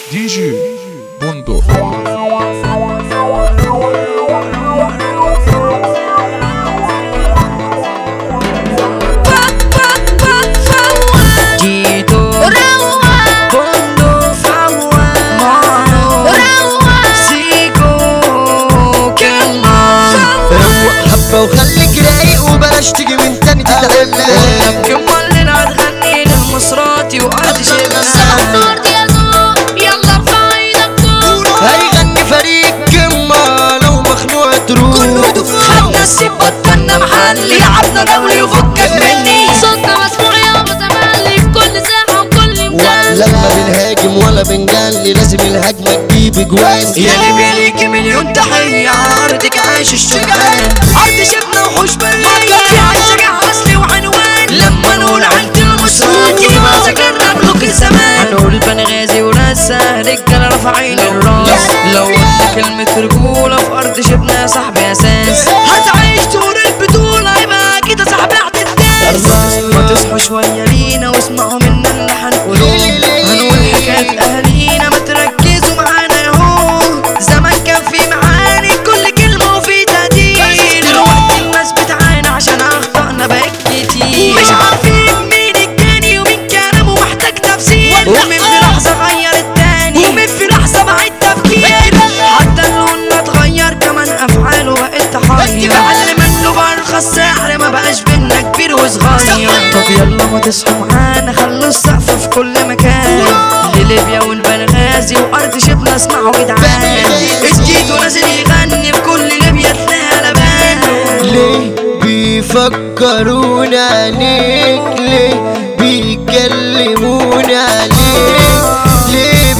دي جي بندق جيتو بندق سيكو كمان روق حبة وخليك رايق وبلاش تيجي من تاني تتعبنا كمال هتغني للمصراتي وارض شبنا هيغني فريق كمة لو مخنوع تروح خدنا السيب بطلنا محل لعبنا دولي وفكك مني لما بنهاجم ولا بنجلي لازم الهجمة تجيب جوان يا ليبيا ليكي مليون تحية على أرضك عايش الشجعان أرض شبنا وحوش برية فيها الشجاع أصلي وعنوان لما نقول عند المصراتي ما ذكرنا ملوك الزمان هنقول بنغازي وناسا رجالة رافعين الراس لو قلنا كلمة رجولة في أرض شبنا يا صاحبي أساس هتعيش طول البطولة يبقى كده صاحبي هتتداس ما تصحوا شوية لينا واسمعوا منا اللي هنقوله هنقول حكاية أهالينا ما تركزوا معانا ياهو زمان كان في معاني كل كلمة وفي تهديد دلوقتي الناس بتعاني عشان أخطأنا بقت كتير مش عارفين مين الجاني ومين كلامه محتاج تفسير ومين في لحظة غير التاني ومين في لحظة بعد تفكير حتى لوننا اتغير كمان أفعاله بقت تحير اللي منه برخص سحر ما بقاش بينا كبير وصغير طب يلا ما تصحوا معانا خلوا السقف في كل مكان لليبيا والبنغازي وارض شبنا اسمعوا جدعان الجيتو نازل يغني في كل ليبيا تلاقي لبان ليه بيفكرونا عليك ليه بيكلموني عليك ليه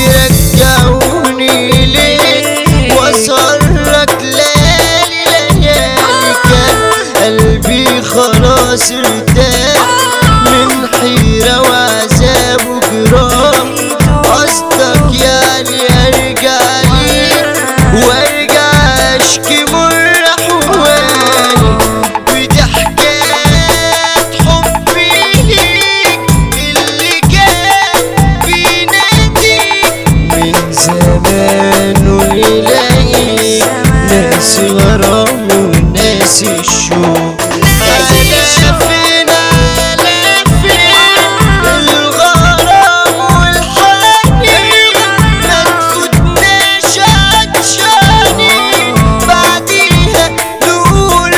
بيرجعوني ليك وصلك ليالي ليالي كان قلبي خلاص ارتاح من حيرة وعذاب وجراح قصدك يعني ارجع ليك وارجع اشكي مر حوالي ودي حكايات حبي ليك اللي كان بيناديك من زمان وإليك ناس غرام وناس الشوق لفينا لفينا الغرام والحنين ما تفوتناش عطشاني بعديها نقول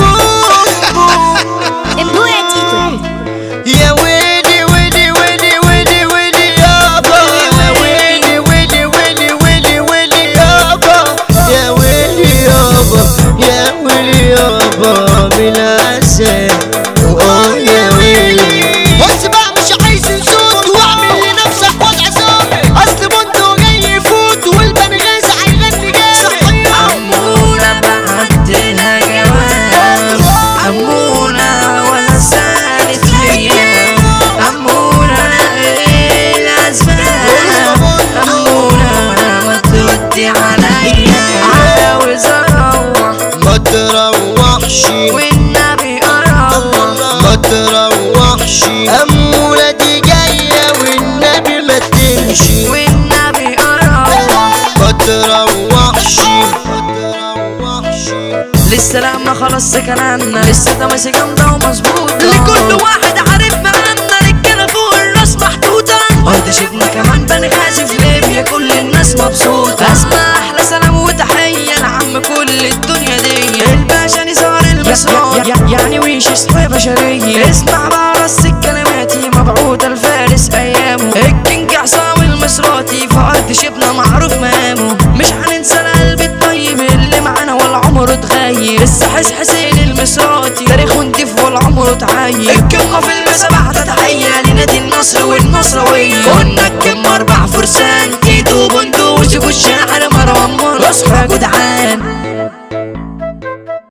نبوح يا ويلي ويلي ويلي ويلي ويلي يابا يا ويلي ويلي ويلي ويلي ويلي يابا يا ويلي يابا يا ويلي يابا من العسل اه يا ويلي بص بقى مش عايز نسود واعمل لنفسك وضع ظابط اصل بندق جاي يفوت والبنغاز هيغني جامد عمونا بعدلها جواب عمونا ولا سالت فيا عمونا ايه الاسباب عمونا ما تردي عليا عاوز اروح ما تروحش والنبي اروح ما تروحش أمولة دي جاية والنبي ما تمشي والنبي اروح ما تروحش ما تروحش لسه لا ما خلص كلامنا لسه ده ماشي جامدة ومظبوطة لكل واحد عارف مقامنا رجالة فوق الراس محطوطة أرض شبنا كمان بنغازي في ليبيا كل الناس مبسوطة أسمع أحلى سلام وتحية لعم كل الدنيا دي الباشا نزار المصرات يعني ويش اسمه بشرية اسمع بقى رص الكلماتي مبعوثة الفارس أيامه الكينج عصام المصراتي في أرض شبنا معروف مقامه مش هننسى القلب الطيب اللي معانا ولا عمره اتغير السحس حسين المصراتي تاريخه نضيف ولا عمره اتعير الكلمة في المسابحة تتحية لنادي النصر والنصراوية قلنا الكلمة